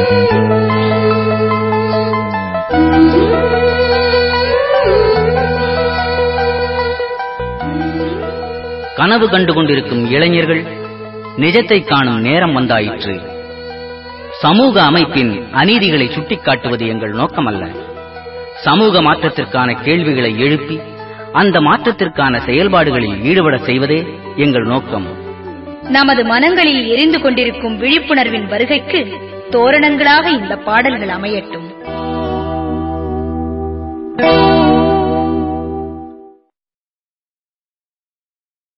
கனவு கண்டு கொண்டிருக்கும் இளைஞர்கள் நிஜத்தை காணும் நேரம் வந்தாயிற்று சமூக அமைப்பின் அநீதிகளை சுட்டிக்காட்டுவது எங்கள் நோக்கமல்ல சமூக மாற்றத்திற்கான கேள்விகளை எழுப்பி அந்த மாற்றத்திற்கான செயல்பாடுகளில் ஈடுபட செய்வதே எங்கள் நோக்கம் நமது மனங்களில் எரிந்து கொண்டிருக்கும் விழிப்புணர்வின் வருகைக்கு தோரணங்களாக இந்த பாடல்கள் அமையட்டும்